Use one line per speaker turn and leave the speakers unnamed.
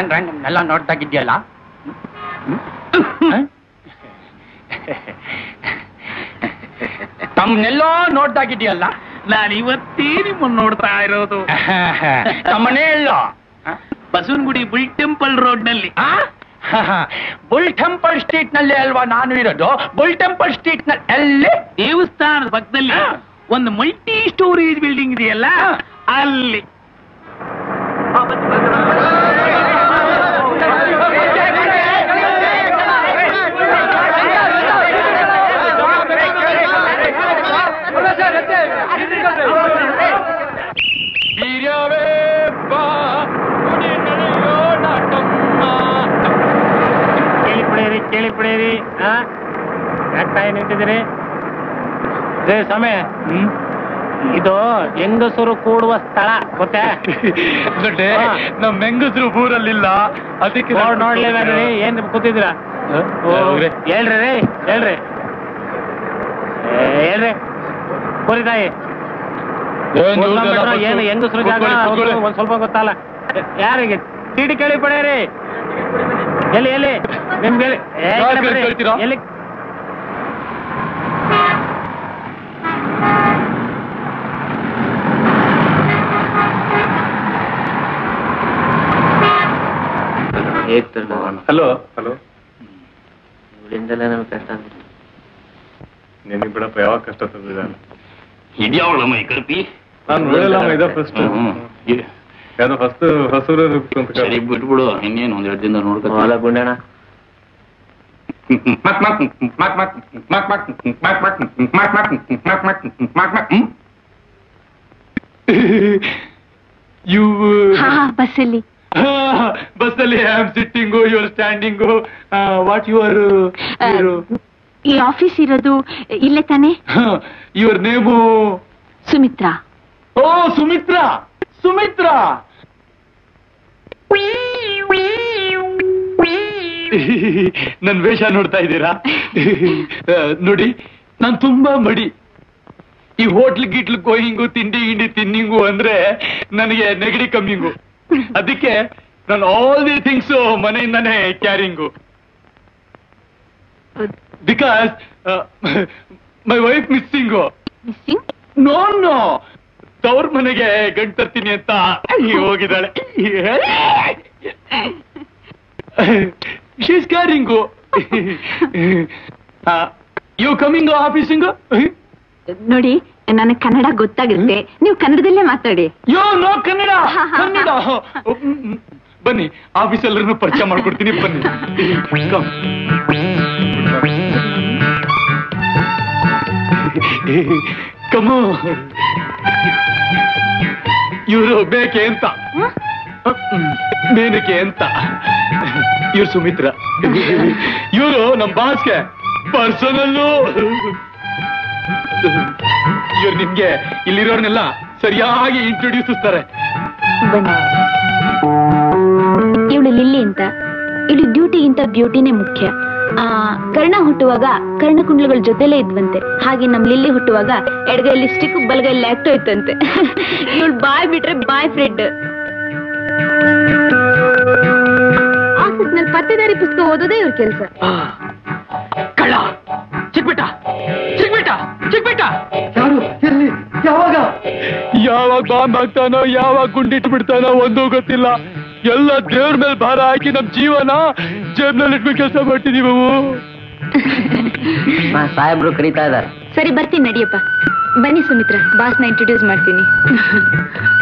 ಯಜಮಾನ್ರೆ ನಿಮ್ನೆಲ್ಲ ನೋಡ್ದಾಗಿದ್ಯಲ್ಲ ತಮ್ಮನ್ನೆಲ್ಲೋ ನೋಡ್ದಾಗಿದ್ಯಲ್ಲ
ನಾನು ಇವತ್ತೇ ನಿಮ್ಮನ್ನು ನೋಡ್ತಾ ಇರೋದು
ತಮ್ಮನೇ ಇಲ್ಲ
ಬಸವನಗುಡಿ ಬುಲ್ ಟೆಂಪಲ್ ರೋಡ್ ನಲ್ಲಿ
ಬುಲ್ ಟೆಂಪಲ್ ಸ್ಟ್ರೀಟ್ ನಲ್ಲಿ ಅಲ್ವಾ ನಾನು ಇರೋದು ಬುಲ್ ಟೆಂಪಲ್ ಸ್ಟ್ರೀಟ್ ನಲ್ಲಿ ಎಲ್ಲಿ
ದೇವಸ್ಥಾನದ ಪಕ್ಕದಲ್ಲಿ
ಹಾ.
ಒಂದು ಮಲ್ಟಿ ಸ್ಟೋರೇಜ್ ಬಿಲ್ಡಿಂಗ್ ಇದೆಯಲ್ಲ
ಹಾ.
ಅಲ್ಲಿ
ವೀರ್ಯವೇ ಬಾ ನುಡಿ ನಡೆಯೋಣ ತಮ್ಮ.
ಕೇಳಿ ಪಡೆಯಿರಿ ಕೇಳಿ ಪಡೆಯಿರಿ ಹಾ ಯಾಕಾಯಿ ನಿಂತಿದ್ದೀರಿ ರೇ ಸಮಯ ಇದು ಹೆಂಗಸರು ಕೂಡುವ ಸ್ಥಳ ಗೊತ್ತೇ
ದೊಡ್ಡೆ
ಹಾ.
ನಮ್ ಹೆಂಗಸರು ಊರಲ್ಲಿಲ್ಲ ಅದಕ್ಕೆ
ನೋಡ್ ನೋಡ್ಲೇಬೇಡ್ರಿ ಏನ್ ಕೂತಿದ್ದೀರಾ ಓ, ಹೇಳ್ರಿ ರೀ ಹೇಳ್ರಿ ಏ, ಹೇಳ್ರಿ ಕೋರಿ ತಾಯಿ ಕೂತ್ಕೊಂಡ್ಬಿಟ್ರು, ಏನು ಹೆಂಗಸರು ಜಾಗ ಅವ್ರು ಒಂದ್ ಸ್ವಲ್ಪ ಗೊತ್ತಲ್ಲ ಯಾರಿಗೆ ಚೀಟಿ ಕೇಳಿ ಪಡೆಯಿರಿ ಎಲ್ಲಿ ಎಲ್ಲಿ ನಿಮ್ಗೆ ಎಲ್ಲಿ? ಏ, ಈ ಕಡೆ
ಯಾರ್
ಬರ್ರಿ.
ಕೇಳ್ತೀರಾ?
ಎಲ್ಲಿ
ಹಲೋ ಹಲೋ
ಇವಳಿಂದಲೇ ನಮ್ಗೆ ಕಷ್ಟ ಆಗ್ಬಿಟ್ಟಿದೆ.
ನಿನಗೆ ಬಿಡಪ್ಪ ಯಾವಾಗ ಕಷ್ಟ ತಂದಿದ್ದಾನೆ
ಇದ್ಯಾವಳ ಮೈ ಕರ್ಪಿ
ನಾನು ನೋಡಿಲ್ಲ ಇದ ಫಸ್ಟ್
ಹ್ಮ್. ಇ-
ಯಾವ್ದೋ ಫಸ್ಟ್ ಹಸುರು ಅಂತ
ಸರಿ ಬಿಟ್ಬಿಡು ಇನ್ನೇನು ಒಂದ್ ಎರಡು ದಿನ ನೋಡ್ಕೊ
ಹೊಲ ಗುಂಡಣ್ಣ
ಮಕ್ ಮಕ್ ಮಕ್ ಮಕ್ ಮಕ್ ಮಕ್ ಮಕ್ ಮಕ್ ಮಕ್ ಮಕ್ ಮಕ್ ಮಕ್ ಮಕ್ ಮಕ್ ಹ್ಮ್?
ಯು
ಹಾ ಬಸ್ಸಲ್ಲಿ
ಬಸ್ಸಲ್ಲಿ I am sitting you are standing what your
ಈ ಆಫೀಸ್ ಇರೋದು ಇಲ್ಲೇ ತಾನೆ
your name
Sumitra
oh Sumitra Sumitra ನನ್ ವೇಷ ನೋಡ್ತಾ ಇದ್ದೀರಾ ಆ, ನೋಡಿ ನಾನ್ ತುಂಬಾ ಮಡಿ ಈ ಹೋಟ್ಲ್ ಗಿಟ್ಲ್ ಗೋಯಿಂಗು ತಿಂಡಿ ಗಿಂಡಿ ತಿನ್ನಿಂಗು ಅಂದ್ರೆ ನನಗೆ ನೆಗಡಿ ಕಮ್ಮಿಂಗು ಅದಕ್ಕೆ ನಾನು ಆಲ್ ದಿ ಥಿಂಗ್ಸ್ ಮನೆಯಿಂದಾನೇ carrying because my wife missing
missing
no no ತವ್ರ ಮನೆಗೆ ಗಂಟ್ ತರ್ತೀನಿ ಅಂತ ಹೋಗಿದ್ದಾಳೆ she's carrying you coming officing
ನೋಡಿ ನನಗೆ ಕನ್ನಡ ಗೊತ್ತಾಗುತ್ತೆ ನೀವು ಕನ್ನಡದಲ್ಲೇ ಮಾತಾಡಿ
ಯೋ ನೋ ಕನ್ನಡ ಕನ್ನಡ ಬನ್ನಿ ಆಫೀಸ್ ಎಲ್ಲರನ್ನು ಪರಿಚಯ ಮಾಡ್ಕೊಡ್ತೀನಿ ಬನ್ನಿ Come. ಕಮು ಇವರು ಬೇಕೆ ಅಂತ ಮೇನಕೆ ಅಂತ ಇವ್ರು ಸುಮಿತ್ರ ಇವರು ನಮ್ ಬಾಸ್ಗೆ ಪರ್ಸನಲ್ಲು ಇವ್ರು ನಿಮ್ಗೆ ಇಲ್ಲಿರೋರ್ನೆಲ್ಲ ಸರಿಯಾಗಿ ಇಂಟ್ರೊಡ್ಯೂಸ್ತಾರೆ
ಬನ್ನಿ ಇವಳು ಲಿಲ್ಲಿ ಅಂತ ಇದು ಡ್ಯೂಟಿಗಿಂತ ಬ್ಯೂಟಿನೇ ಮುಖ್ಯ ಆ ಕರ್ಣ ಹುಟ್ಟುವಾಗ ಕರ್ಣಕುಂಡ್ಲಗಳ ಜೊತೆಲೇ ಇದ್ವಂತೆ ಹಾಗೆ ನಮ್ ಲಿಲ್ಲಿ ಹುಟ್ಟುವಾಗ ಎಡಗೈ ಲಿಪ್ಸ್ಟಿಕ್ ಬಲಗೈ ಲ್ಯಾಕ್ಟೋ ಇತ್ತಂತೆ ಇವಳು ಬಾಯ್ ಬಿಟ್ರೆ ಬಾಯ್ ಫ್ರೆಂಡ್ ಆಫೀಸ್ ನಲ್ಲಿ ಪತ್ತೆದಾರಿ ಪುಸ್ತಕ ಓದೋದೇ ಇವ್ರ ಕೆಲಸ
ಕಳ್ಳ ಚಿಕ್ಬಿಟ್ಟ ಚಿಕ್ಬಿಟ್ಟ ಚಿಕ್ಬಿಟ್ಟ ಯಾರು ಎಲ್ಲಿ ಯಾವಾಗ ಯಾವಾಗ ಬಾಂಬ್ ಹಾಕ್ತಾನೋ ಯಾವಾಗ ಗುಂಡಿಟ್ಟು ಬಿಡ್ತಾನೋ ಒಂದೂ ಗೊತ್ತಿಲ್ಲ ಎಲ್ಲ ದೇವ್ರ ಮೇಲೆ ಭಾರ ಹಾಕಿ ನಮ್ ಜೀವನ ಜೇಬ್ನಲ್ಲಿ ಇಟ್ಬಿಟ್ಟು ಕೆಲಸ ಮಾಡ್ತಿದೀವಿ ನಾವು
ಸಾಹೇಬ್ರು ಕರೀತಾ ಇದಾರೆ
ಸರಿ ಬರ್ತೀನಿ ನಡಿಯಪ್ಪ ಬನ್ನಿ ಸುಮಿತ್ರ ಬಾಸ್ನ ಇಂಟ್ರೊಡ್ಯೂಸ್ ಮಾಡ್ತೀನಿ